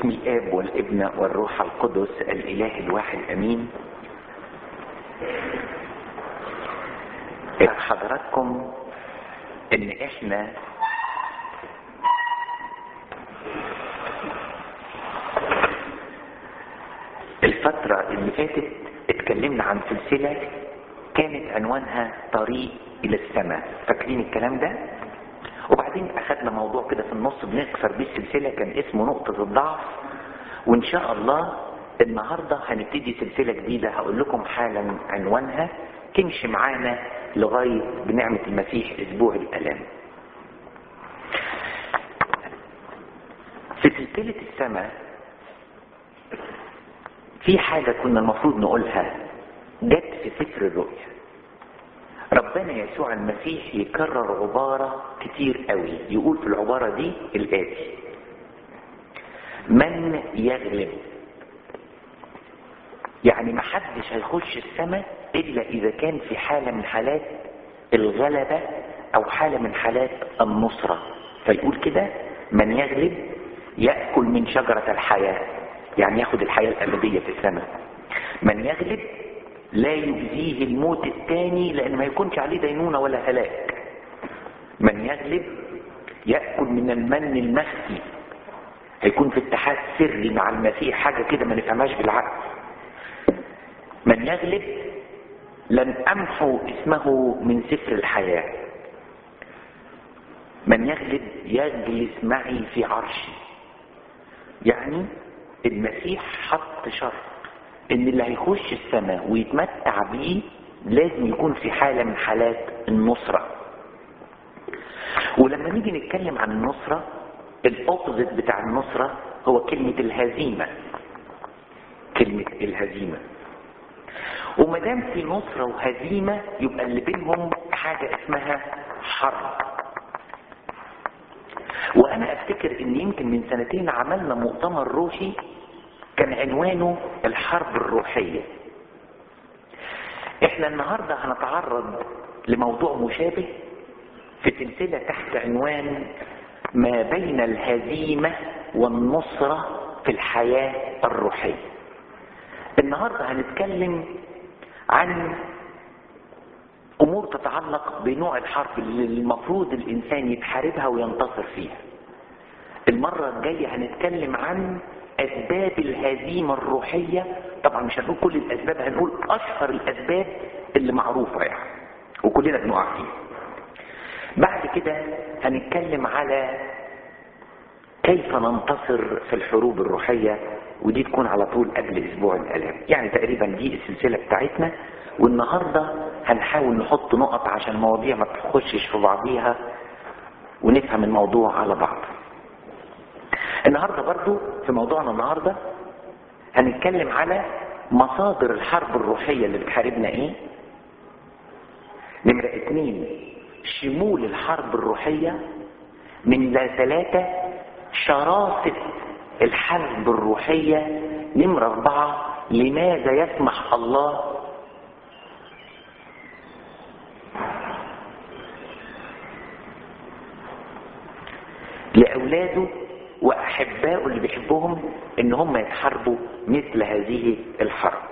باسم الاب والابن والروح القدس الاله الواحد امين حضراتكم ان احنا الفترة اللي فاتت اتكلمنا عن سلسلة كانت عنوانها طريق الى السماء فاكرين الكلام ده وبعدين اخدنا موضوع كده في النص بنكسر بيه السلسلة كان اسمه نقطة الضعف وان شاء الله النهاردة هنبتدي سلسلة جديدة هقول لكم حالا عنوانها تمشي معانا لغاية بنعمة المسيح اسبوع الالام في سلسلة السماء في حاجة كنا المفروض نقولها جت في سفر الرؤيا ربنا يسوع المسيح يكرر عبارة كتير قوي يقول في العبارة دي الآتي من يغلب يعني ما حدش هيخش السماء إلا إذا كان في حالة من حالات الغلبة أو حالة من حالات النصرة فيقول كده من يغلب يأكل من شجرة الحياة يعني ياخد الحياة الأبدية في السماء من يغلب لا يجزيه الموت الثاني لأن ما يكونش عليه دينونة ولا هلاك من يغلب يأكل من المن المخفي هيكون في اتحاد سري مع المسيح حاجة كده ما نفهمهاش بالعقل من يغلب لن أمحو اسمه من سفر الحياة من يغلب يجلس معي في عرشي يعني المسيح حط شرط ان اللي هيخش السماء ويتمتع بيه لازم يكون في حالة من حالات النصرة ولما نيجي نتكلم عن النصرة الاوبزيت بتاع النصرة هو كلمة الهزيمة كلمة الهزيمة وما دام في نصرة وهزيمة يبقى اللي بينهم حاجة اسمها حرب وانا افتكر ان يمكن من سنتين عملنا مؤتمر روحي كان عنوانه الحرب الروحية احنا النهاردة هنتعرض لموضوع مشابه في سلسلة تحت عنوان ما بين الهزيمة والنصرة في الحياة الروحية النهاردة هنتكلم عن امور تتعلق بنوع الحرب اللي المفروض الانسان يتحاربها وينتصر فيها المرة الجاية هنتكلم عن اسباب الهزيمة الروحية طبعا مش هنقول كل الاسباب هنقول اشهر الاسباب اللي معروفة يعني وكلنا بنقع فيها بعد كده هنتكلم على كيف ننتصر في الحروب الروحية ودي تكون على طول قبل اسبوع الالام يعني تقريبا دي السلسلة بتاعتنا والنهاردة هنحاول نحط نقط عشان المواضيع ما تخشش في بعضيها ونفهم الموضوع على بعض النهاردة برضو في موضوعنا النهاردة هنتكلم على مصادر الحرب الروحية اللي بتحاربنا ايه نمرة اتنين شمول الحرب الروحية من ثلاثة شراسة الحرب الروحية نمرة اربعة لماذا يسمح الله لأولاده وأحبائه اللي بيحبهم إن هم يتحاربوا مثل هذه الحرب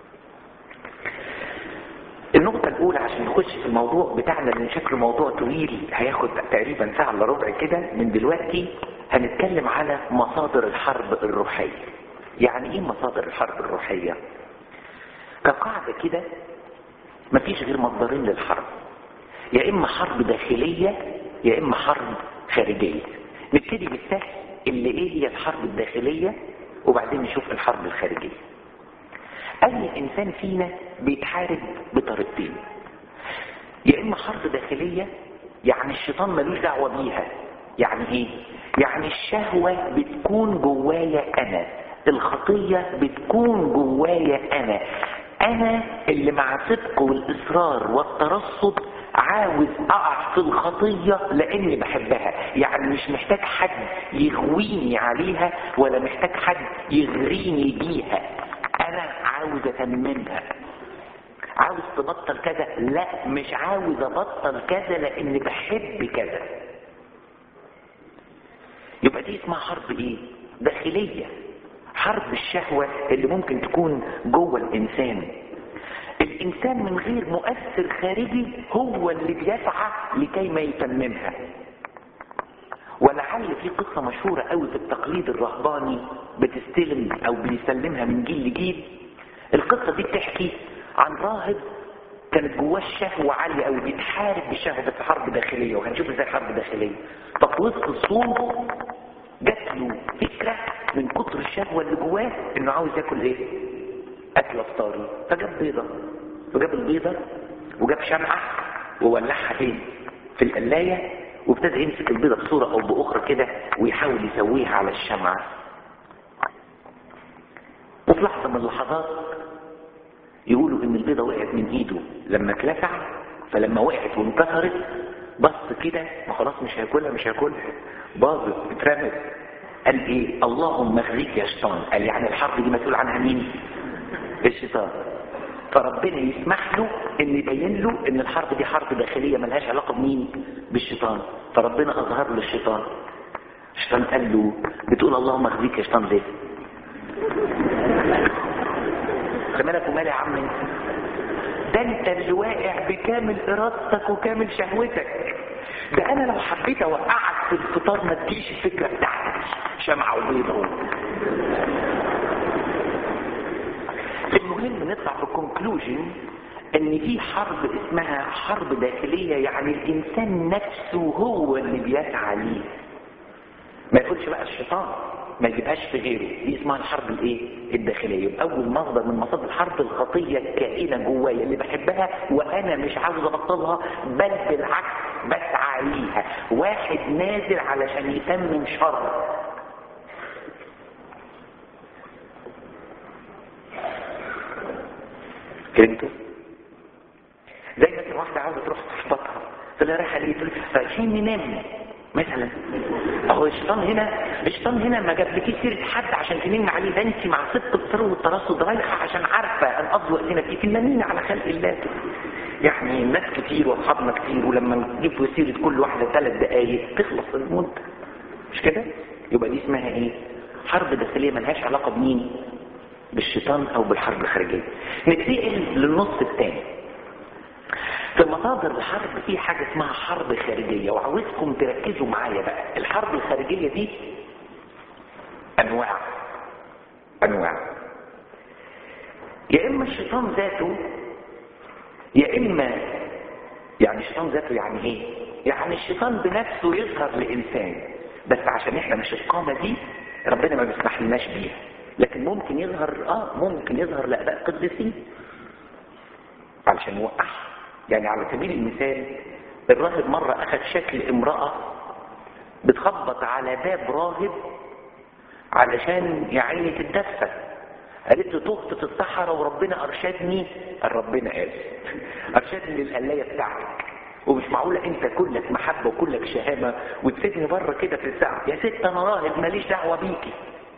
النقطة الأولى عشان نخش في الموضوع بتاعنا لأن شكله موضوع طويل هياخد تقريبا ساعة إلا ربع كده من دلوقتي هنتكلم على مصادر الحرب الروحية يعني إيه مصادر الحرب الروحية؟ كقاعدة كده مفيش غير مصدرين للحرب يا إما حرب داخلية يا إما حرب خارجية نبتدي بالسهل اللي ايه هي الحرب الداخلية وبعدين نشوف الحرب الخارجية اي انسان فينا بيتحارب بطريقتين يا اما حرب داخلية يعني الشيطان ملوش دعوة بيها يعني ايه يعني الشهوة بتكون جوايا انا الخطية بتكون جوايا انا انا اللي مع صدق والاصرار والترصد عاوز اقع في الخطية لاني بحبها يعني مش محتاج حد يغويني عليها ولا محتاج حد يغريني بيها انا عاوز اتممها عاوز تبطل كذا لا مش عاوز ابطل كذا لاني بحب كذا يبقى دي اسمها حرب ايه داخلية حرب الشهوة اللي ممكن تكون جوه الإنسان الإنسان من غير مؤثر خارجي هو اللي بيسعى لكي ما يتممها ولعل في قصة مشهورة قوي في التقليد الرهباني بتستلم أو بيسلمها من جيل لجيل القصة دي بتحكي عن راهب كانت جواه الشهوة عالية قوي بيتحارب بالشهوة بس حرب داخلية وهنشوف ازاي حرب داخلية ففي وسط الصوم جات له فكرة من كتر الشهوة اللي جواه انه عاوز ياكل ايه اكل افطاري فجاب بيضة وجاب البيضة وجاب شمعة وولعها فين في القلاية وابتدى يمسك البيضة بصورة او باخرى كده ويحاول يسويها على الشمعة وفي لحظة من اللحظات يقولوا ان البيضة وقعت من ايده لما اتلسع فلما وقعت وانكسرت بص كده ما خلاص مش هياكلها مش هياكلها باظت اترمت قال ايه اللهم اخزيك يا شيطان قال يعني الحرب دي مسؤول عنها مين الشيطان فربنا يسمح له ان يبين له ان الحرب دي حرب داخلية ملهاش علاقة بمين بالشيطان فربنا اظهر له الشيطان الشيطان قال له بتقول اللهم اخزيك يا شيطان ليه مالك ومال يا عم انت ده انت اللي واقع بكامل ارادتك وكامل شهوتك ده انا لو حبيت اوقعك في الفطار ما تجيش الفكره بتاعتك شمعه وبيضه المهم نطلع بكونكلوجن ان في حرب اسمها حرب داخليه يعني الانسان نفسه هو اللي بيسعى ليه ما يقولش بقى الشيطان ما يجيبهاش في غيره دي اسمها الحرب الايه الداخليه يبقى اول مصدر من مصادر الحرب الخطيه الكائنه جوايا اللي بحبها وانا مش عاوز ابطلها بل بالعكس بسعى ليها واحد نازل علشان يتمم شر فهمتوا زي مثلا واحده عاوزه تروح تحبطها تقول لها رايحه ليه تقول رايحين ننام مثلا اهو الشيطان هنا الشيطان هنا ما جابلكيش سيره حد عشان تنمي عليه ده انت مع صدق الثروه والترصد رايحه عشان عارفه ان قضي وقتنا فيه تنمينا على خلق الله يعني ناس كتير واصحابنا كتير ولما نجيب سيره كل واحده ثلاث دقائق تخلص المده مش كده يبقى دي اسمها ايه حرب داخليه ملهاش علاقه بمين بالشيطان او بالحرب الخارجيه نتنقل للنص الثاني في مصادر الحرب في حاجة اسمها حرب خارجية وعاوزكم تركزوا معايا بقى الحرب الخارجية دي انواع انواع يا اما الشيطان ذاته يا اما يعني الشيطان ذاته يعني ايه يعني الشيطان بنفسه يظهر لانسان بس عشان احنا مش القامة دي ربنا ما بيسمح لناش بيها لكن ممكن يظهر اه ممكن يظهر لاباء قديسين علشان يوقعها يعني على سبيل المثال الراهب مرة أخذ شكل امرأة بتخبط على باب راهب علشان يا عيني تتدفى قالت له تهت في الصحراء وربنا أرشدني ربنا قال أرشدني للقلاية بتاعتك ومش معقولة انت كلك محبة وكلك شهامة وتسيبني بره كده في الساعة يا ست انا راهب ماليش دعوة بيكي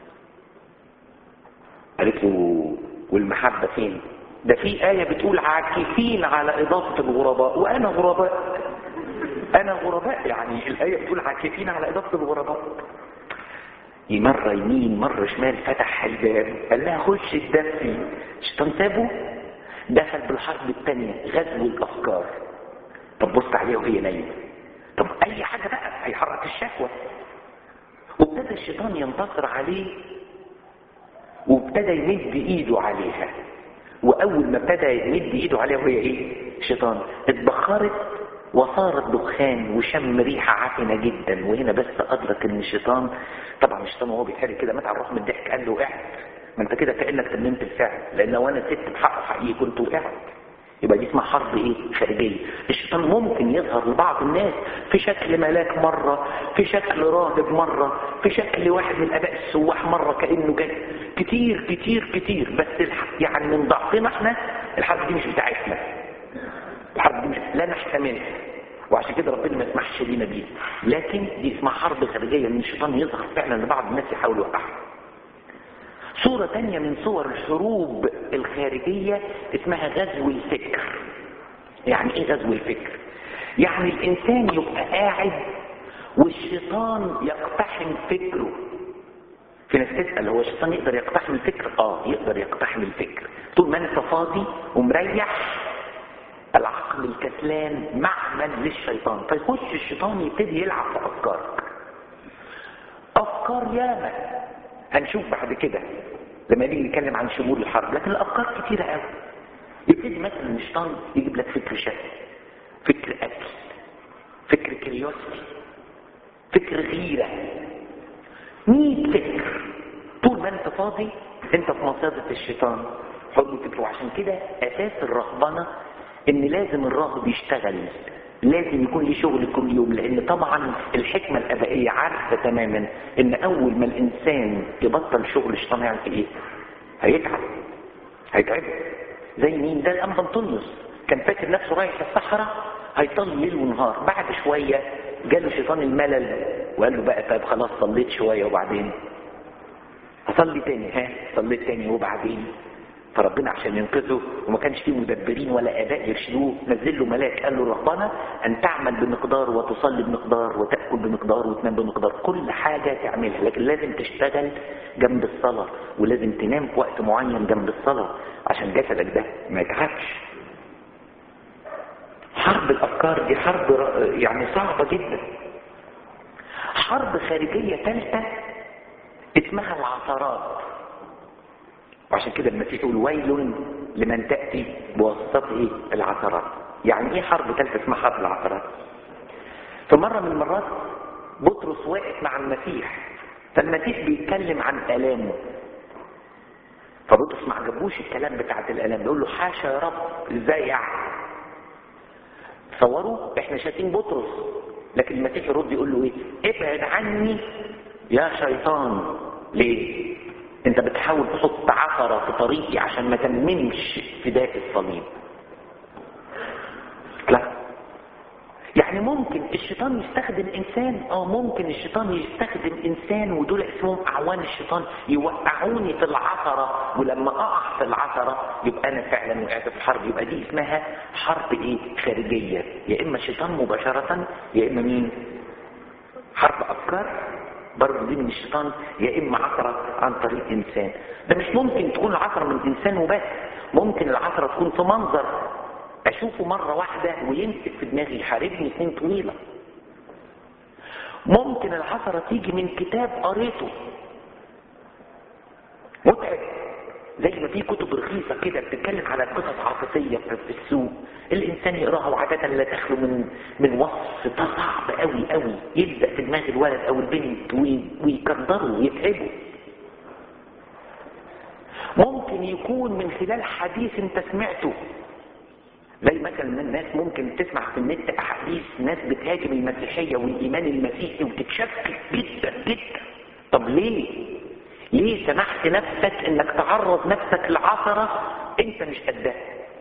قالت له والمحبة فين ده في آية بتقول عاكفين على إضافة الغرباء وأنا غرباء أنا غرباء يعني الآية بتقول عاكفين على إضافة الغرباء مرة يمين مرة شمال فتح الباب قال لها خش الدفي الشيطان سابه دخل بالحرب الثانية غزو الأفكار طب بص عليها وهي نايمة طب أي حاجة بقى هيحرك الشهوة وابتدى الشيطان ينتصر عليه وابتدى يمد ايده عليها واول ما ابتدى يمد ايده عليها وهي ايه شيطان اتبخرت وصارت دخان وشم ريحة عفنة جدا وهنا بس ادرك ان الشيطان طبعا الشيطان وهو بيتحرك كده مات على الروح من الضحك قال له وقعت ما انت كده كانك تممت الفعل لان لو انا ست بحق حقيقي كنت وقعت يبقى دي اسمها حرب ايه خارجيه الشيطان ممكن يظهر لبعض الناس في شكل ملاك مره في شكل راهب مره في شكل واحد من الاباء السواح مره كانه جاي كتير كتير كتير بس الح... يعني من ضعفنا احنا الحرب دي مش بتاعتنا الحرب دي مش لا نحتملها وعشان كده ربنا ما يسمحش لينا بيها لكن دي اسمها حرب خارجيه ان الشيطان يظهر فعلا لبعض الناس يحاول يوقعها صورة تانية من صور الحروب الخارجية اسمها غزو الفكر يعني ايه غزو الفكر يعني الانسان يبقى قاعد والشيطان يقتحم فكره ناس تسأل هو الشيطان يقدر يقتحم الفكر اه يقدر يقتحم الفكر طول ما انت فاضي ومريح العقل الكسلان معمل للشيطان فيخش الشيطان يبتدي يلعب في افكارك افكار ياما هنشوف بعد كده لما نيجي نتكلم عن شمول الحرب لكن الافكار كتيره قوي يبتدي مثلا الشيطان يجيب لك فكر شكل فكر اكل فكر كريوسيتي فكر غيره مية فكر طول ما انت فاضي انت في مصادة الشيطان حب فكره عشان كده اساس الرهبنة ان لازم الراهب يشتغل لازم يكون ليه شغل كل يوم لان طبعا الحكمة الابائية عارفة تماما ان اول ما الانسان يبطل شغل الشيطان هيعمل ايه هيتعب هيتعب زي مين ده الانبا انطونيوس كان فاكر نفسه رايح الصحراء هيطل ليل ونهار بعد شوية جاله شيطان الملل وقال له بقى طيب خلاص صليت شوية وبعدين هصلي تاني ها صليت تاني وبعدين فربنا عشان ينقذه وما كانش فيه مدبرين ولا اباء يرشدوه نزل له ملاك قال له ربنا ان تعمل بمقدار وتصلي بمقدار وتاكل بمقدار وتنام بمقدار كل حاجه تعملها لكن لازم تشتغل جنب الصلاه ولازم تنام في وقت معين جنب الصلاه عشان جسدك ده ما يتعبش حرب الافكار دي حرب يعني صعبه جدا حرب خارجيه ثالثه اسمها العثرات وعشان كده المسيح يقول ويل لمن تأتي بواسطته العثرات يعني ايه حرب ثالثة اسمها حرب العثرات فمرة من المرات بطرس واقف مع المسيح فالمسيح بيتكلم عن آلامه فبطرس ما عجبوش الكلام بتاعت الآلام بيقول له حاشا يا رب ازاي يعني تصوروا احنا شايفين بطرس لكن المسيح يرد يقول له ايه ابعد عني يا شيطان ليه انت بتحاول تحط عثرة في طريقي عشان ما تممش فداء الصليب لا يعني ممكن الشيطان يستخدم انسان اه ممكن الشيطان يستخدم انسان ودول اسمهم اعوان الشيطان يوقعوني في العثرة ولما اقع في العثرة يبقى انا فعلا وقعت في حرب يبقى دي اسمها حرب ايه خارجية يا اما الشيطان مباشرة يا اما مين حرب افكار برضه دي من الشيطان يا اما عثرة عن طريق انسان ده مش ممكن تكون العثرة من انسان وبس ممكن العثرة تكون في منظر اشوفه مرة واحدة ويمسك في دماغي يحاربني سنين طويلة ممكن العثرة تيجي من كتاب قريته متعب زي ما في كتب رخيصة كده بتتكلم على قصص عاطفية في السوق الإنسان يقراها وعادة لا تخلو من من وصف ده صعب قوي قوي يلزق في دماغ الولد أو البنت ويكدره ويتعبه ممكن يكون من خلال حديث انت سمعته زي مثلا الناس ممكن تسمع في النت احاديث ناس بتهاجم المسيحيه والايمان المسيحي وتتشكك جدا جدا طب ليه ليه سمحت نفسك انك تعرض نفسك لعثرة انت مش قدها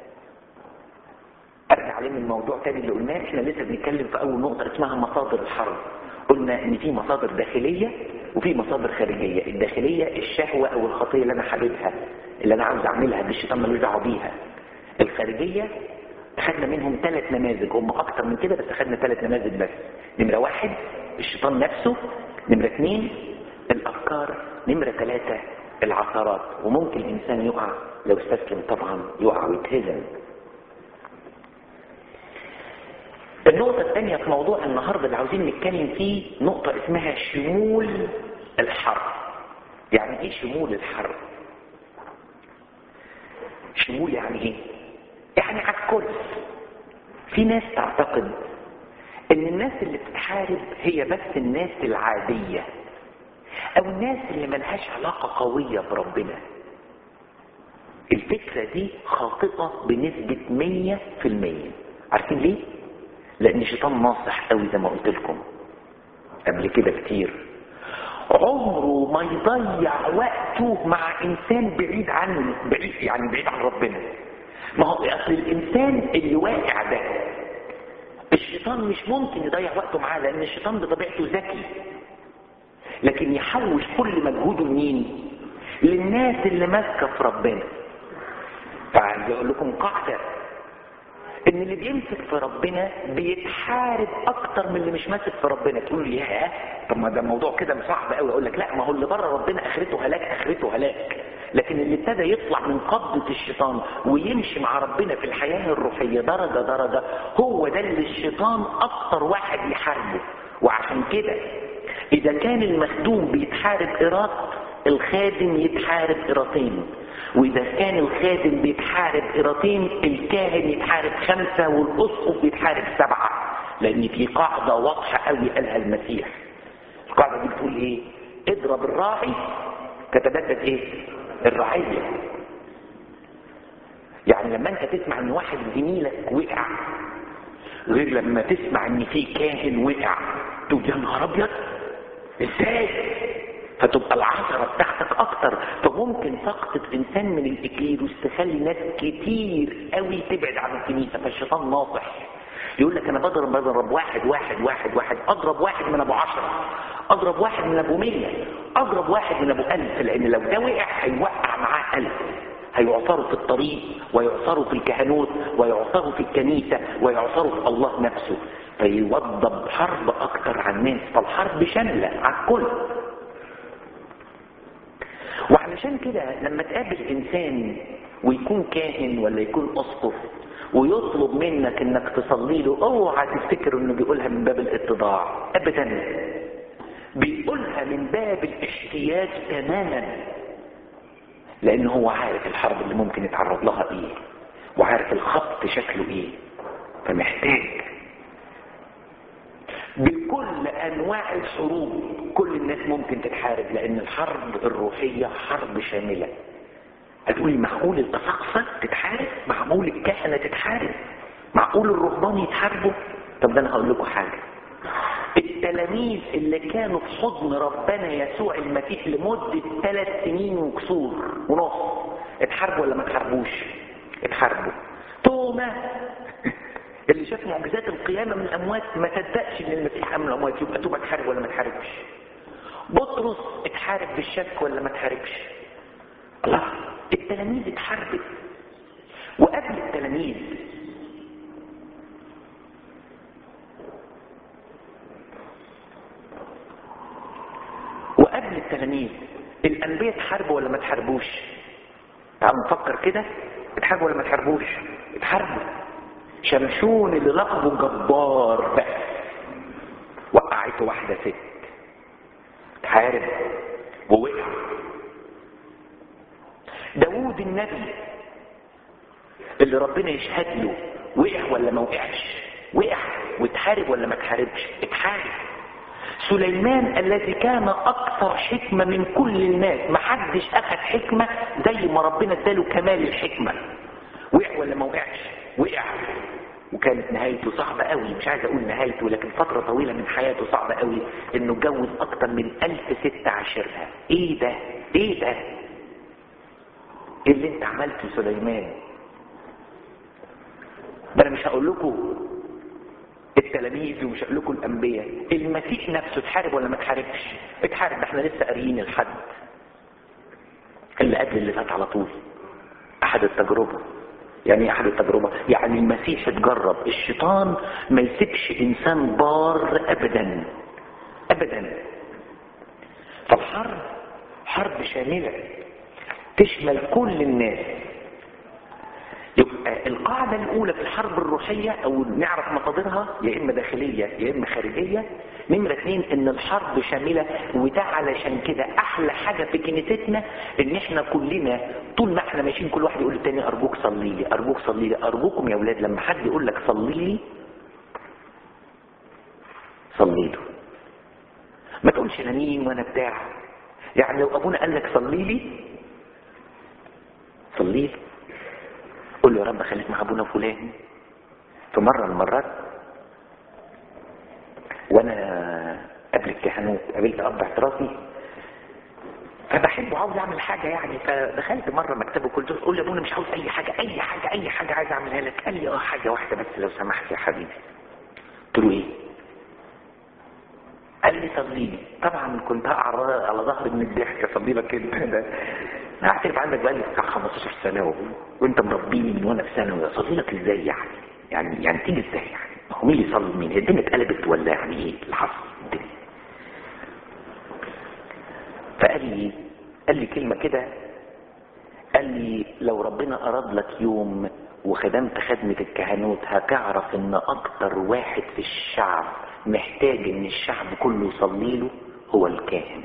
ارجع عليه من الموضوع تاني اللي قلناه احنا لسه بنتكلم في اول نقطة اسمها مصادر الحرب قلنا ان في مصادر داخلية وفي مصادر خارجية الداخلية الشهوة او الخطية اللي انا حاببها اللي انا عاوز اعملها بالشيطان ملوش دعوه بيها الخارجية اخدنا منهم ثلاث نماذج هم اكتر من كده بس اخدنا ثلاث نماذج بس نمرة واحد الشيطان نفسه نمرة اثنين الافكار نمرة ثلاثة العثرات وممكن الإنسان يقع لو استسلم طبعا يقع ويتهزم النقطة الثانية في موضوع النهاردة اللي عاوزين نتكلم فيه نقطة اسمها شمول الحرب يعني ايه شمول الحرب شمول يعني ايه يعني على الكل في ناس تعتقد ان الناس اللي بتحارب هي بس الناس العادية او الناس اللي ملهاش علاقة قوية بربنا الفكرة دي خاطئة بنسبة مية في المية عارفين ليه؟ لان الشيطان ناصح قوي زي ما قلت لكم قبل كده كتير عمره ما يضيع وقته مع انسان بعيد عنه بعيد يعني بعيد عن ربنا ما هو اصل الانسان اللي واقع ده الشيطان مش ممكن يضيع وقته معاه لان الشيطان بطبيعته ذكي لكن يحوش كل مجهوده لمين للناس اللي ماسكه في ربنا فعايز اقول لكم قاعده ان اللي بيمسك في ربنا بيتحارب اكتر من اللي مش ماسك في ربنا تقول لي ياه طب ما ده موضوع كده صعب قوي اقول لك لا ما هو اللي بره ربنا اخرته هلاك اخرته هلاك لكن اللي ابتدى يطلع من قبضة الشيطان ويمشي مع ربنا في الحياة الروحية درجة درجة هو ده اللي الشيطان اكتر واحد يحاربه وعشان كده اذا كان المخدوم بيتحارب ايراد الخادم يتحارب ايراتين واذا كان الخادم بيتحارب ايراتين الكاهن يتحارب خمسة والاسقف يتحارب سبعة لان في قاعدة واضحة قوي قالها المسيح القاعدة دي بتقول ايه اضرب الراعي تتبدد ايه الرعية يعني لما انت تسمع ان واحد زميلك وقع غير لما تسمع ان في كاهن وقع تقول يا نهار ابيض ازاي فتبقى العثرة بتاعتك اكتر فممكن سقطة انسان من الاكليروس تخلي ناس كتير قوي تبعد عن الكنيسة فالشيطان ناصح يقول لك انا بضرب بضرب واحد واحد واحد واحد اضرب واحد من ابو عشرة اضرب واحد من ابو مية اضرب واحد من ابو الف لان لو ده وقع هيوقع معاه الف هيعثروا في الطريق ويعثروا في الكهنوت ويعثروا في الكنيسة ويعثروا في الله نفسه فيوضب حرب اكتر على الناس فالحرب شاملة على الكل وعلشان كده لما تقابل انسان ويكون كاهن ولا يكون اسقف ويطلب منك انك تصلي له اوعى تفتكر انه بيقولها من باب الاتضاع ابدا بيقولها من باب الاحتياج تماما لان هو عارف الحرب اللي ممكن يتعرض لها ايه وعارف الخط شكله ايه فمحتاج بكل انواع الحروب كل الناس ممكن تتحارب لان الحرب الروحية حرب شاملة هتقولي معقول الاساقفة تتحارب معقول الكهنة تتحارب معقول الرهبان يتحاربوا طب ده انا هقول لكم حاجة التلاميذ اللي كانوا في حضن ربنا يسوع المسيح لمدة ثلاث سنين وكسور ونص اتحاربوا ولا ما اتحاربوش اتحاربوا توما اللي شاف معجزات القيامة من الأموات ما صدقش إن المسيح قام من الأموات يبقى توبة اتحارب ولا ما اتحاربش بطرس اتحارب بالشك ولا ما اتحاربش الله التلاميذ اتحاربت وقبل التلاميذ وقبل التلاميذ الأنبياء اتحاربوا ولا ما اتحاربوش تعالوا نفكر كده اتحاربوا ولا ما اتحاربوش اتحاربوا شمشون اللي لقبه جبار بقى وقعته واحدة ست اتحارب ووقع داوود النبي اللي ربنا يشهد له وقع ولا ما وقعش وقع واتحارب ولا ما اتحاربش اتحارب سليمان الذي كان اكثر حكمة من كل الناس محدش اخذ حكمة زي ما ربنا اداله كمال الحكمة وقع ولا ما وقعش وقع وكانت نهايته صعبة قوي مش عايز اقول نهايته لكن فترة طويلة من حياته صعبة قوي انه اتجوز اكتر من الف ست عشرها ايه ده ايه ده ايه اللي انت عملته سليمان ده انا مش هقول لكم التلاميذ ومش هقول لكم الانبياء المسيح نفسه اتحارب ولا ما اتحاربش اتحارب ده احنا لسه قاريين الحد اللي قبل اللي فات على طول احد التجربه يعني ايه احد التجربة يعني المسيح اتجرب الشيطان ما يسيبش انسان بار ابدا ابدا فالحرب حرب شاملة تشمل كل الناس يبقى القاعدة الأولى في الحرب الروحية أو نعرف مصادرها يا إما داخلية يا إما خارجية نمرة اتنين إن الحرب شاملة وده علشان كده أحلى حاجة في كنيستنا إن إحنا كلنا طول ما إحنا ماشيين كل واحد يقول للتاني أرجوك صلي لي أرجوك صلي لي أرجوكم يا أولاد لما حد يقول لك صلي لي صلي له ما تقولش أنا مين وأنا بتاع يعني لو أبونا قال لك صلي لي صلي لي قول له يا رب خليك مع ابونا فلان في مرة من المرات وانا قبل الكهنوت قابلت اب اعترافي فبحبه عاوز اعمل حاجة يعني فدخلت مرة مكتبه قلت له قول لي ابونا مش عاوز اي حاجة اي حاجة اي حاجة عايز اعملها لك قال لي اه حاجة واحدة بس لو سمحت يا حبيبي قلت له ايه قال لي صلي لي طبعا كنت هقع على ظهري من الضحك اصلي لك انت ده اعترف عنك بقالي بتاع 15 سنه و... وانت مربيني من وانا في ثانوي اصلي لك ازاي يعني يعني يعني تيجي ازاي يعني هو مين اللي يصلي مين هي الدنيا اتقلبت ولا يعني ايه اللي حصل الدنيا فقال لي قال لي كلمه كده قال لي لو ربنا اراد لك يوم وخدمت خدمة الكهنوت هتعرف ان اكتر واحد في الشعب محتاج ان الشعب كله يصلي له هو الكاهن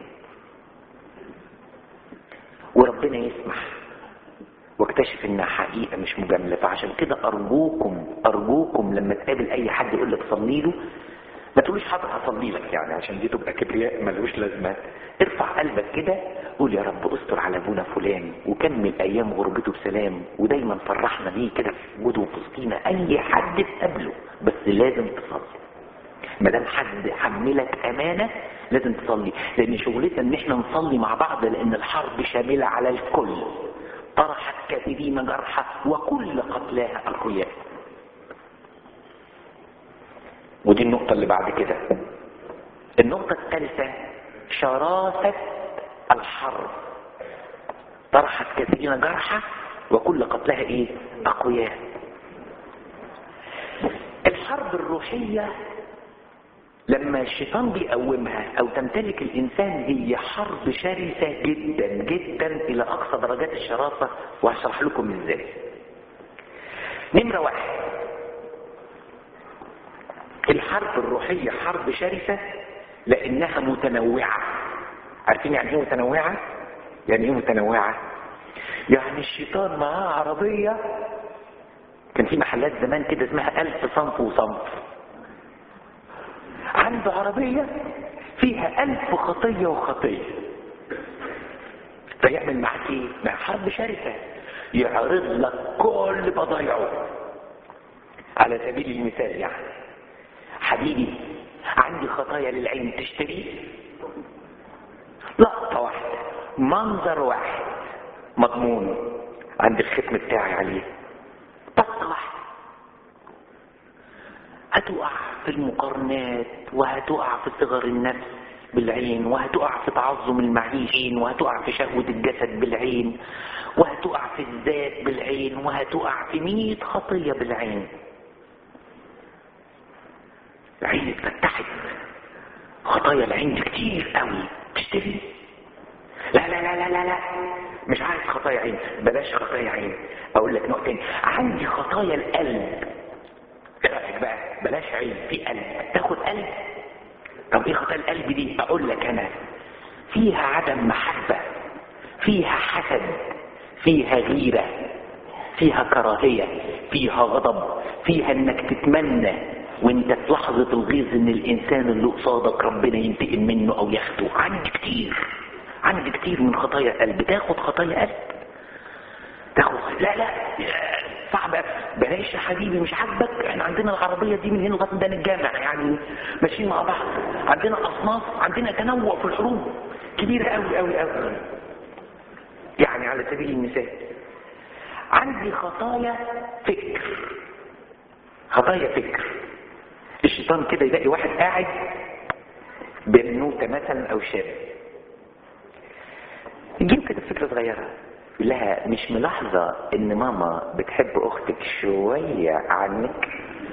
وربنا يسمح واكتشف انها حقيقة مش مجاملة فعشان كده ارجوكم ارجوكم لما تقابل اي حد يقول لك صلي له ما تقوليش حاضر هصلي لك يعني عشان دي تبقى كبرياء ملوش لازمه ارفع قلبك كده قول يا رب استر على ابونا فلان وكمل ايام غربته بسلام ودايما فرحنا بيه كده في وجوده وفي وسطينا اي حد تقابله بس لازم تصلي ما دام حد حملك امانه لازم تصلي لان شغلتنا ان احنا نصلي مع بعض لان الحرب شامله على الكل طرحت كثيرين جرحى وكل قتلاها اقوياء ودي النقطة اللي بعد كده النقطة الثالثة شراسة الحرب طرحت كثيرين جرحى وكل قتلها ايه اقوياء الحرب الروحية لما الشيطان بيقومها او تمتلك الانسان هي حرب شرسة جدا جدا الى اقصى درجات الشراسة وهشرح لكم ازاي نمرة واحد الحرب الروحية حرب شرسة لانها متنوعة عارفين يعني ايه متنوعة يعني ايه متنوعة يعني الشيطان معاه عربية كان في محلات زمان كده اسمها الف صنف وصنف عنده عربية فيها الف خطية وخطية فيعمل معاك ايه مع حرب شرسة يعرض لك كل بضايعه على سبيل المثال يعني حبيبي عندي خطايا للعين تشتري لقطة واحدة منظر واحد مضمون عند الختم بتاعي عليه لقطة واحدة هتقع في المقارنات وهتقع في صغر النفس بالعين وهتقع في تعظم المعيشين وهتقع في شهوة الجسد بالعين وهتقع في الذات بالعين وهتقع في مية خطية بالعين العين اتفتحت خطايا العين دي كتير قوي تشتري لا لا لا لا لا لا مش عايز خطايا عين بلاش خطايا عين اقول لك نقطة تاني عندي خطايا القلب ايه رايك بقى بلاش عين في قلب تاخد قلب طب ايه خطايا القلب دي اقول لك انا فيها عدم محبة فيها حسد فيها غيرة فيها كراهية فيها غضب فيها انك تتمنى وانت في لحظة الغيظ ان الانسان اللي قصادك ربنا ينتقم منه او ياخده عندي كتير عندي كتير من خطايا قلب تاخد خطايا قلب تاخد لا لا صعب بلاش يا حبيبي مش عاجبك احنا عندنا العربية دي من هنا لغاية ميدان الجامع يعني ماشيين مع بعض عندنا اصناف عندنا تنوع في الحروب كبيرة قوي قوي قوي يعني على سبيل المثال عندي خطايا فكر خطايا فكر الشيطان كده يلاقي واحد قاعد بنوتة مثلا او شاب يجيب كده فكرة صغيرة يقول لها مش ملاحظة ان ماما بتحب اختك شوية عنك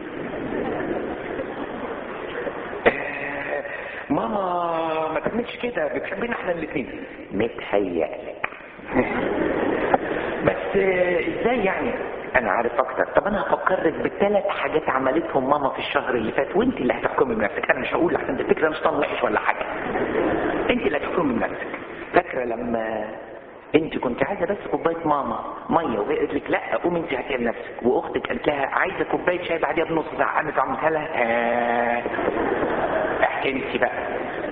آه ماما ما تعملش كده بتحبنا احنا الاثنين متهيألك بس ازاي يعني انا عارف اكتر طب انا هفكرك بالثلاث حاجات عملتهم ماما في الشهر اللي فات وانت اللي هتحكمي بنفسك انا مش هقول لحسن الفكره مش طن وحش ولا حاجه انت اللي هتحكمي بنفسك فاكره لما انت كنت عايزه بس كوبايه ماما ميه وهي قالت لك لا قومي انت هاتيها بنفسك واختك قالت لها عايزه كوبايه شاي بعديها بنص ساعه قامت عملتها لها آه. احكي انت بقى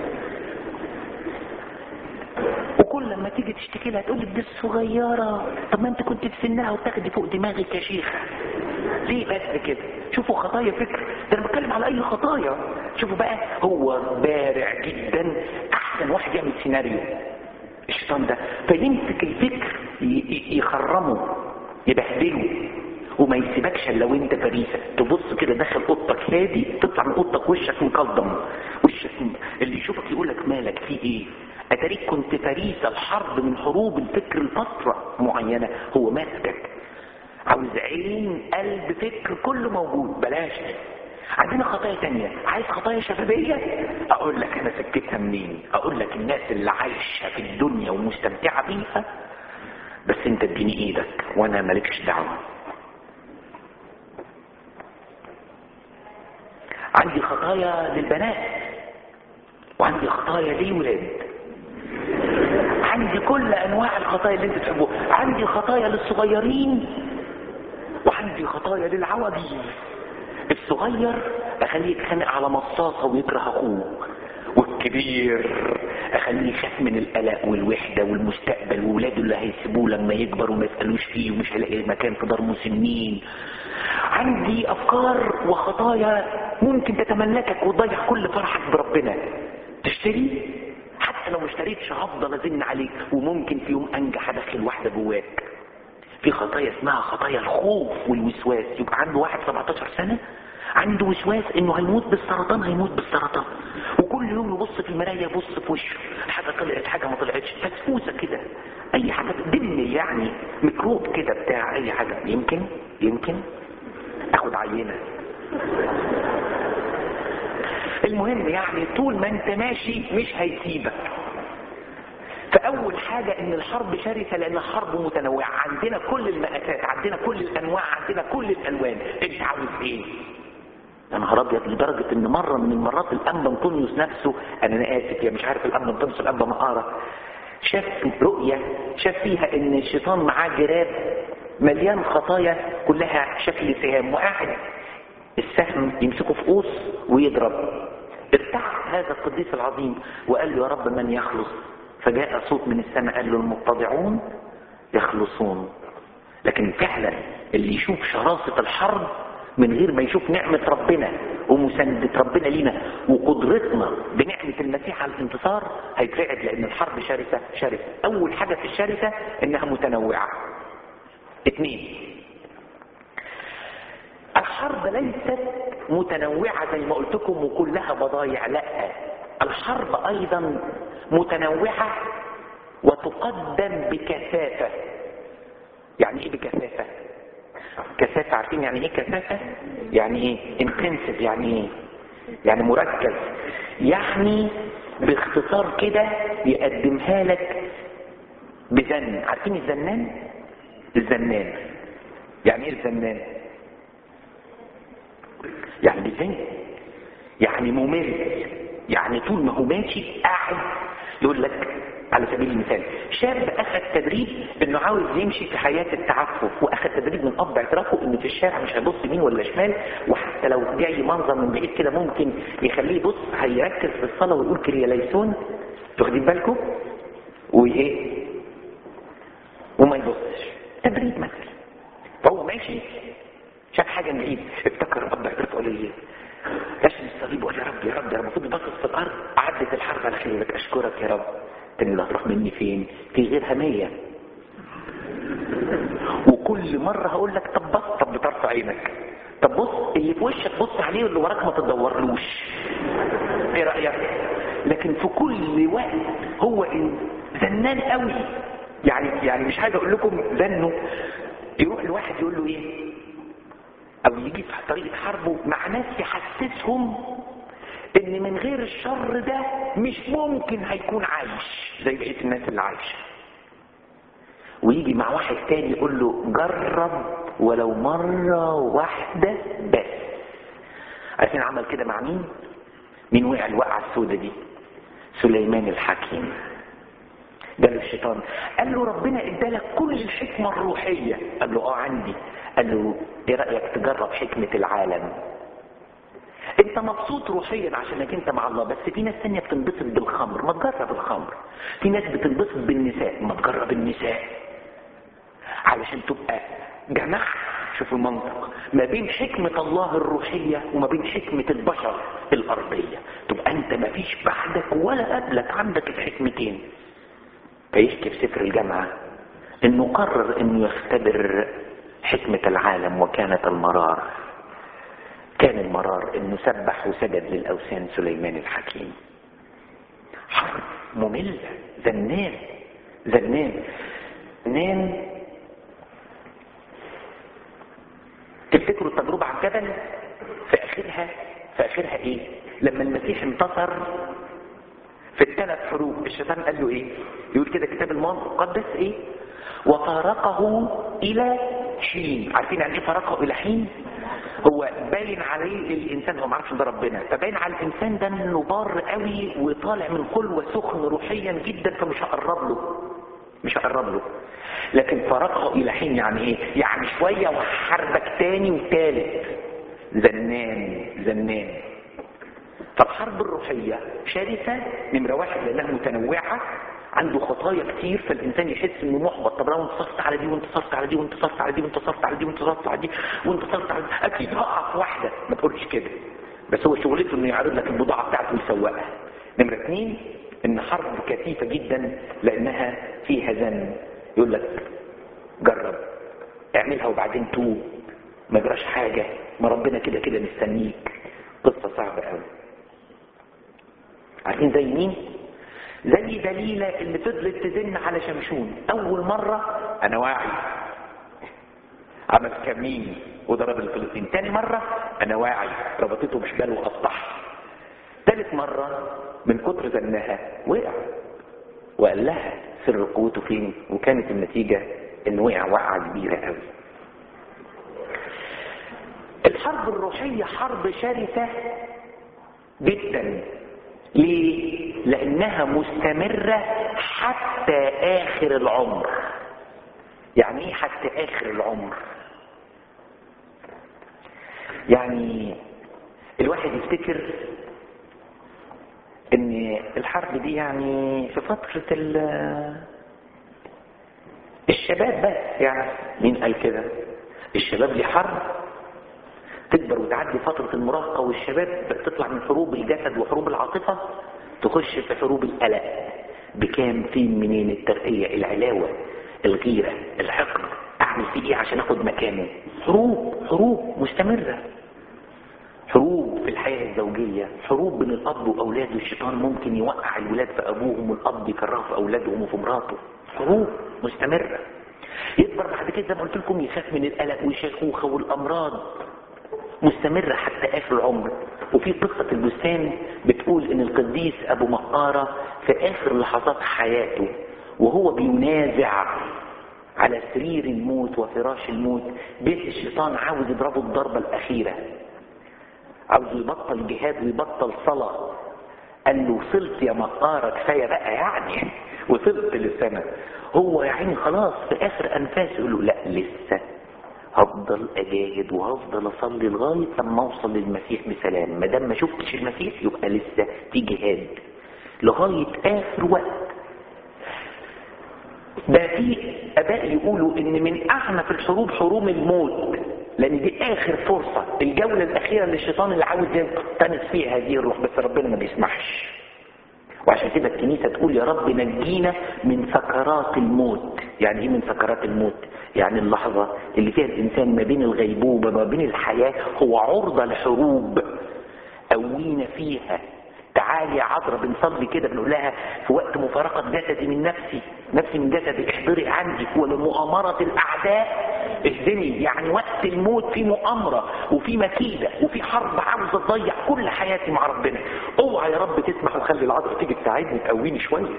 وكل لما تيجي تشتكي لها تقول لك دي الصغيره طب ما انت كنت في سنها وتاخدي فوق دماغك يا شيخ ليه بس كده شوفوا خطايا فكر ده انا بتكلم على اي خطايا شوفوا بقى هو بارع جدا احسن واحد يعمل سيناريو الشيطان ده فيمسك الفكر يخرمه يبهدله وما يسيبكش الا لو انت فريسه تبص كده داخل اوضتك هادي تطلع من اوضتك وشك مكلضم وشك اللي يشوفك يقول لك مالك في ايه اتاريك كنت فريسه الحرب من حروب الفكر لفتره معينه هو ماسكك عاوز عين قلب فكر كله موجود بلاش عندنا خطايا تانية عايز خطايا شبابية اقول لك انا سكتها منين اقول لك الناس اللي عايشة في الدنيا ومستمتعة بيها بس انت اديني ايدك وانا مالكش دعوة عندي خطايا للبنات وعندي خطايا للولاد عندي كل انواع الخطايا اللي انت تحبوها عندي خطايا للصغيرين وعندي خطايا للعوجيز الصغير اخليه يتخانق على مصاصه ويكره اخوه والكبير اخليه يخاف من القلق والوحده والمستقبل وولاده اللي هيسيبوه لما يكبر وما يسالوش فيه ومش هيلاقي مكان في دار مسنين عندي افكار وخطايا ممكن تتملكك وتضيع كل فرحك بربنا تشتري حتى لو ما اشتريتش هفضل ازن عليك وممكن في يوم انجح ادخل واحده جواك في خطايا اسمها خطايا الخوف والوسواس يبقى عنده واحد 17 سنه عنده وسواس انه هيموت بالسرطان هيموت بالسرطان وكل يوم يبص في المرايه يبص في وشه حاجه طلعت حاجه ما طلعتش فسفوسه كده اي حاجه دم يعني ميكروب كده بتاع اي حاجه يمكن يمكن اخد عينه المهم يعني طول ما انت ماشي مش هيسيبك فاول حاجة ان الحرب شرسة لان الحرب متنوعة عندنا كل المقاسات عندنا كل الانواع عندنا كل الالوان انت عاوز ايه يا نهار ابيض لدرجة ان مرة من المرات الانبا انطونيوس نفسه انا اسف يا مش عارف الانبا انطونيوس الانبا مقارة شاف رؤية شاف فيها ان الشيطان معاه جراب مليان خطايا كلها شكل سهام وقاعد السهم يمسكه في قوس ويضرب ارتاح هذا القديس العظيم وقال له يا رب من يخلص فجاء صوت من السماء قال له المتضعون يخلصون لكن فعلا اللي يشوف شراسة الحرب من غير ما يشوف نعمة ربنا ومساندة ربنا لينا وقدرتنا بنعمة المسيح على الانتصار هيترعب لأن الحرب شرسة شرسة أول حاجة في الشرسة إنها متنوعة اثنين الحرب ليست متنوعة زي ما قلت لكم وكلها بضايع لا الحرب أيضا متنوعة وتقدم بكثافة يعني ايه بكثافة كثافة عارفين يعني ايه كثافة يعني ايه انتنسيف يعني ايه يعني مركز يعني باختصار كده يقدمها لك بزن عارفين الزنان الزنان يعني ايه الزنان يعني بزن يعني ممل يعني طول ما هو ماشي قاعد يقول لك على سبيل المثال شاب اخذ تدريب انه عاوز يمشي في حياة التعفف واخذ تدريب من اب اعترافه انه في الشارع مش هيبص يمين ولا شمال وحتى لو جاي منظر من بعيد كده ممكن يخليه يبص هيركز في الصلاة ويقول كرياليسون واخدين بالكم وايه وما يبصش تدريب مثلا فهو ماشي شاف حاجة من بعيد افتكر اب اعترافه قال لي رسم الصليب وقال يا رب يا رب انا المفروض باصص في الارض عدت الحرب على خيرك اشكرك يا رب تاني اللي هتروح مني فين في غيرها مية وكل مرة هقول لك طب بص طب بطرف عينك طب بص اللي في وشك بص عليه واللي وراك ما تدورلوش ايه رأيك لكن في كل وقت هو زنان قوي يعني يعني مش عايز اقول لكم زنه يروح لواحد يقول له ايه او يجي في طريقة حربه مع ناس يحسسهم ان من غير الشر ده مش ممكن هيكون عايش زي بقية الناس اللي عايشة ويجي مع واحد تاني يقول له جرب ولو مرة واحدة بس عارفين عمل كده مع مين مين وقع الوقعة السودة دي سليمان الحكيم قال له الشيطان قال له ربنا ادالك كل الحكمة الروحية قال له اه عندي قال له ايه رأيك تجرب حكمة العالم انت مبسوط روحيا عشانك انت مع الله بس في ناس تانية بتنبسط بالخمر ما تجرب الخمر في ناس بتنبسط بالنساء ما تجرب النساء علشان تبقى جمع شوفوا المنطق ما بين حكمة الله الروحية وما بين حكمة البشر الأرضية تبقى انت ما فيش بعدك ولا قبلك عندك الحكمتين فيحكي في سفر الجامعة انه قرر انه يختبر حكمة العالم وكانت المرار كان المرار انه سبح وسجد للاوثان سليمان الحكيم حرب مملة زنان زنان زنان تفتكروا التجربة على الجبل في اخرها في اخرها ايه لما المسيح انتصر في الثلاث حروب الشيطان قال له ايه يقول كده كتاب المقدس ايه وفارقه الى حين عارفين يعني ايه فارقه الى حين هو باين عليه الانسان هو ما عرفش ده ربنا فباين على الانسان ده انه بار قوي وطالع من خلوه سخن روحيا جدا فمش هقرب له مش هقرب له لكن فرقه الى حين يعني ايه يعني شويه وحربك تاني وتالت زنان زنان فالحرب الروحيه شرسه نمره واحد لانها متنوعه عنده خطايا كتير فالانسان يحس انه محبط طب لو انتصرت على دي وانتصرت على دي وانتصرت على دي وانتصرت على دي وانتصرت على دي وانتصرت على دي اكيد هقع في واحده ما تقولش كده بس هو شغلته انه يعرض لك البضاعه بتاعته ويسوقها نمره اثنين ان حرب كثيفه جدا لانها فيها زن يقول لك جرب اعملها وبعدين توب ما يجراش حاجه ما ربنا كده كده مستنيك قصه صعبه قوي عارفين زي مين زي دليلة اللي فضلت تزن على شمشون اول مرة انا واعي عمل كمين وضرب الفلسطين تاني مرة انا واعي ربطته بحبال وقطعها تالت مرة من كتر زنها وقع وقال لها سر قوته فين وكانت النتيجة انه وقع وقعة كبيرة قوي الحرب الروحية حرب شرسة جدا ليه لانها مستمرة حتى اخر العمر يعني ايه حتى اخر العمر يعني الواحد يفتكر ان الحرب دي يعني في فترة الشباب بس يعني مين قال كده الشباب دي حرب تكبر وتعدي فترة المراهقة والشباب تطلع من حروب الجسد وحروب العاطفة تخش في حروب القلق بكام فين منين الترقية العلاوة الغيرة الحقد اعمل فيه ايه عشان اخد مكانه حروب حروب مستمرة حروب في الحياة الزوجية حروب بين الاب واولاده الشيطان ممكن يوقع الولاد في ابوهم والاب يكرهه في اولادهم وفي مراته حروب مستمرة يكبر بعد كده زي ما قلت لكم يخاف من القلق والشيخوخة والامراض مستمرة حتى آخر العمر وفي قصة البستان بتقول ان القديس ابو مقارة في اخر لحظات حياته وهو بينازع على سرير الموت وفراش الموت بيت الشيطان عاوز يضربه الضربة الاخيرة عاوز يبطل جهاد ويبطل صلاة قال له وصلت يا مقارة كفاية بقى يعني وصلت للسماء هو يا عيني خلاص في اخر انفاسه يقول له لا لسه هفضل اجاهد وهفضل اصلي لغايه لما اوصل للمسيح بسلام ما دام ما شفتش المسيح يبقى لسه في جهاد لغايه اخر وقت ده في اباء يقولوا ان من اعنف الحروب حروب الموت لان دي اخر فرصه الجوله الاخيره للشيطان اللي عاوز يقتنص فيها هذه الروح بس ربنا ما بيسمحش وعشان كده الكنيسه تقول يا رب نجينا من سكرات الموت يعني ايه من سكرات الموت يعني اللحظة اللي فيها الإنسان ما بين الغيبوبة ما بين الحياة هو عرضة لحروب قوينا فيها تعالي يا عذرا بنصلي كده بنقول لها في وقت مفارقة جسدي من نفسي نفسي من جسدي احضري عندي ولمؤامرة الأعداء اهدني يعني وقت الموت في مؤامرة وفي مكيدة وفي حرب عاوزة تضيع كل حياتي مع ربنا اوعى يا رب تسمح وخلي العذرا تيجي تساعدني تقويني شوية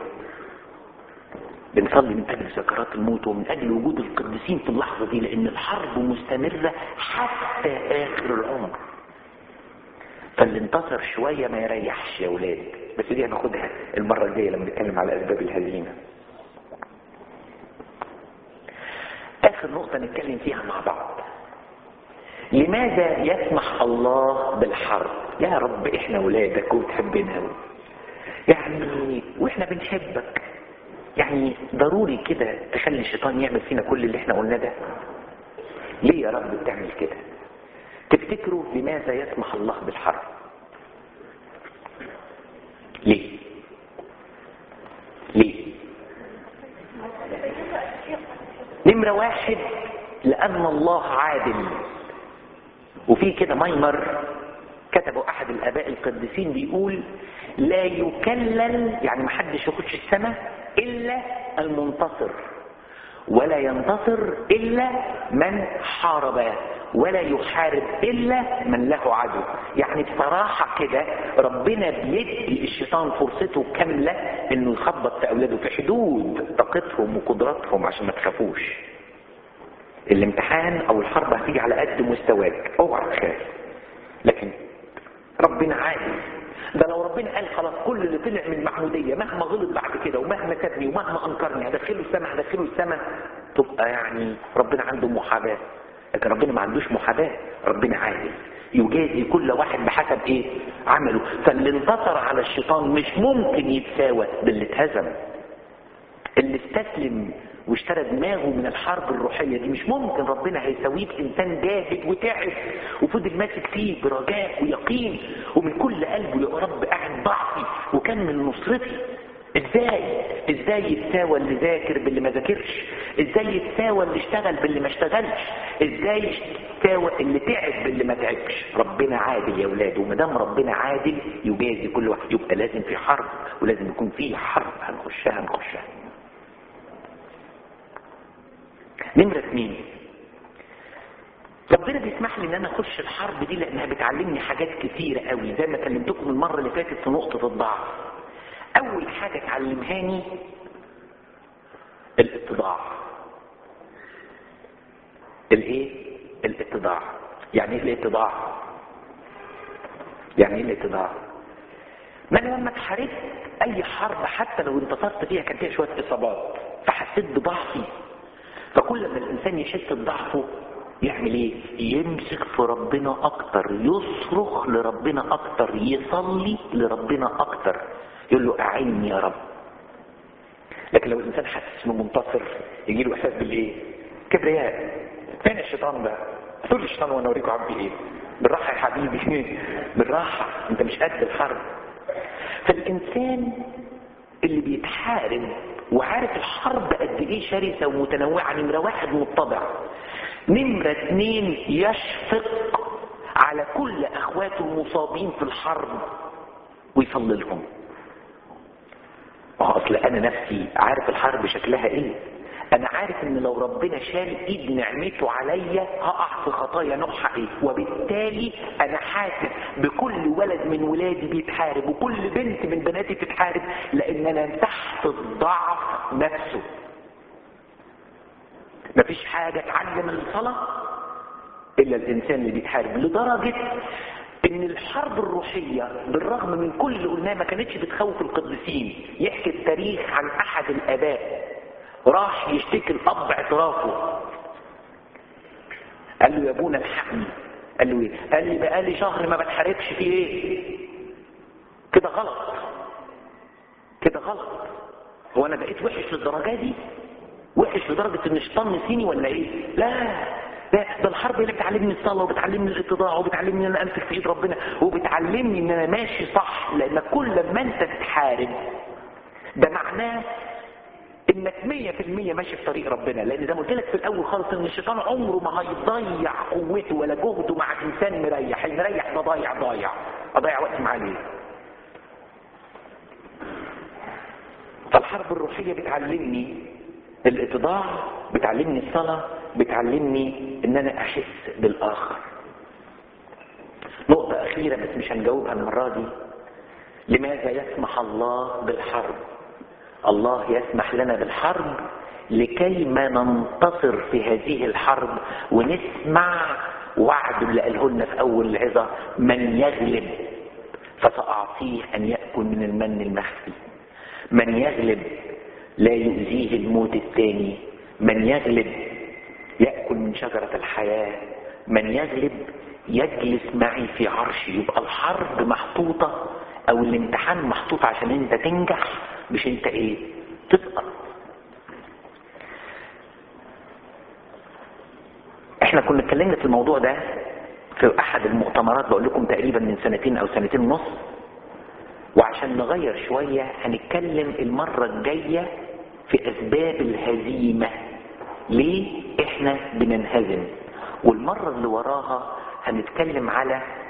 بنصلي من اجل سكرات الموت ومن اجل وجود القديسين في اللحظه دي لان الحرب مستمره حتى اخر العمر فاللي انتصر شويه ما يريحش يا ولاد بس دي هناخدها المره الجايه لما نتكلم على اسباب الهزيمه اخر نقطه نتكلم فيها مع بعض لماذا يسمح الله بالحرب يا رب احنا ولادك وبتحبنا يعني واحنا بنحبك يعني ضروري كده تخلي الشيطان يعمل فينا كل اللي احنا قلناه ده ليه يا رب بتعمل كده تفتكروا لماذا يسمح الله بالحرب ليه ليه نمرة واحد لأن الله عادل وفي كده مايمر كتبه أحد الآباء القديسين بيقول لا يكلل يعني محدش يخش السماء إلا المنتصر ولا ينتصر الا من حارب ولا يحارب الا من له عدو يعني بصراحة كده ربنا بيدي الشيطان فرصته كاملة انه يخبط في اولاده في حدود طاقتهم وقدراتهم عشان ما تخافوش الامتحان او الحرب هتيجي على قد مستواك اوعى تخاف لكن ربنا عادل ده لو ربنا قال خلاص كل اللي طلع من المعمودية مهما غلط بعد كده ومهما سابني ومهما انكرني هدخله السماء هدخله السماء تبقى يعني ربنا عنده محاباة لكن ربنا ما عندوش محاباة ربنا عادل يجازي كل واحد بحسب ايه عمله فاللي انتصر على الشيطان مش ممكن يتساوى باللي اتهزم اللي استسلم واشترى دماغه من الحرب الروحية دي مش ممكن ربنا هيسويه بإنسان جاهد وتعب وفضل ماسك فيه برجاء ويقين ومن كل قلبه يا رب قاعد ضعفي وكان من نصرتي ازاي ازاي يتساوى اللي ذاكر باللي ما ذاكرش ازاي يتساوى اللي اشتغل باللي ما اشتغلش ازاي يتساوى اللي تعب باللي ما تعبش ربنا عادل يا اولاد وما دام ربنا عادل يجازي كل واحد يبقى لازم في حرب ولازم يكون في حرب هنخشها نخشها نمرة اثنين ربنا بيسمح لي ان انا اخش الحرب دي لانها بتعلمني حاجات كتيرة قوي زي ما كلمتكم المرة اللي فاتت في نقطة الضعف اول حاجة تعلمهاني الاتضاع الايه الاتضاع يعني ايه الاتضاع يعني ايه الاتضاع ما انا لما اتحاربت اي حرب حتى لو انتصرت فيها كان فيها شويه اصابات فحسيت بضعفي فكل ما الانسان يحس بضعفه يعمل ايه يمسك في ربنا اكتر يصرخ لربنا اكتر يصلي لربنا اكتر يقول له اعني يا رب لكن لو الانسان حاسس انه منتصر يجي له احساس بالايه كبرياء فين الشيطان ده تقول الشيطان وانا اوريكم عم ايه بالراحه يا حبيبي بالراحه انت مش قد الحرب فالانسان اللي بيتحارب وعارف الحرب قد ايه شرسه ومتنوعه نمره واحد متضع نمره اتنين يشفق على كل اخواته المصابين في الحرب ويصلي لهم اصل انا نفسي عارف الحرب شكلها ايه انا عارف ان لو ربنا شال ايد نعمته عليا هقع في خطايا نوعها ايه وبالتالي انا حاسس بكل ولد من ولادي بيتحارب وكل بنت من بناتي بتتحارب لان انا تحت الضعف نفسه مفيش حاجة تعلم الصلاة الا الانسان اللي بيتحارب لدرجة ان الحرب الروحية بالرغم من كل اللي قلناه ما كانتش بتخوف القديسين يحكي التاريخ عن احد الاباء راح يشتكي الاب اعترافه قال له يا ابونا الحقني قال له ايه قال لي بقالي شهر ما بتحاربش في ايه كده غلط كده غلط هو انا بقيت وحش للدرجه دي وحش لدرجه ان الشيطان نسيني ولا ايه لا ده, ده الحرب اللي بتعلمني الصلاه وبتعلمني الاتضاع وبتعلمني ان انا امسك في ايد ربنا وبتعلمني ان انا ماشي صح لان كل ما انت تتحارب ده معناه انك مية في المية ماشي في طريق ربنا لان زي ما قلت لك في الاول خالص ان الشيطان عمره ما هيضيع قوته ولا جهده مع انسان مريح المريح ده ضايع ضايع اضيع وقت معاه ليه فالحرب الروحية بتعلمني الاتضاع بتعلمني الصلاة بتعلمني ان انا احس بالاخر نقطة اخيرة بس مش هنجاوبها المرة دي لماذا يسمح الله بالحرب الله يسمح لنا بالحرب لكي ما ننتصر في هذه الحرب ونسمع وعد اللي قاله لنا في اول العظة من يغلب فسأعطيه ان يأكل من المن المخفي من يغلب لا يؤذيه الموت الثاني من يغلب يأكل من شجرة الحياة من يغلب يجلس معي في عرشي يبقى الحرب محطوطة او الامتحان محطوط عشان انت تنجح مش انت ايه تسقط احنا كنا اتكلمنا في الموضوع ده في احد المؤتمرات بقول لكم تقريبا من سنتين او سنتين ونص وعشان نغير شوية هنتكلم المرة الجاية في اسباب الهزيمة ليه احنا بننهزم والمرة اللي وراها هنتكلم على